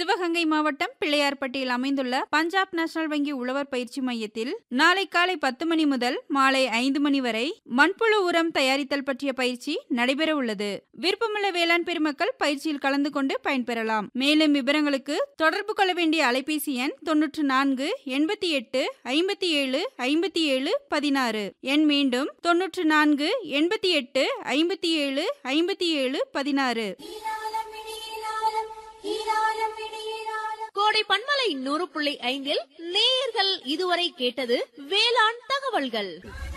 சிவகங்கை மாவட்டம் பிள்ளையார்பட்டியில் அமைந்துள்ள பஞ்சாப் நேஷனல் வங்கி உழவர் பயிற்சி மையத்தில் நாளை காலை பத்து மணி முதல் மாலை ஐந்து மணி வரை மண்புழு உரம் தயாரித்தல் பற்றிய பயிற்சி நடைபெற உள்ளது விருப்பமுள்ள வேளாண் பெருமக்கள் பயிற்சியில் கலந்து கொண்டு பயன்பெறலாம் மேலும் விவரங்களுக்கு தொடர்பு கொள்ள வேண்டிய அலைபேசி எண் தொன்னூற்று நான்கு எண்பத்தி எட்டு ஐம்பத்தி ஏழு ஐம்பத்தி ஏழு பதினாறு எண் மீண்டும் தொன்னூற்று நான்கு எண்பத்தி எட்டு ஐம்பத்தி ஏழு ஐம்பத்தி ஏழு பதினாறு கோடை பண்பலை நூறு புள்ளி ஐந்தில் நேயர்கள் இதுவரை கேட்டது வேளாண் தகவல்கள்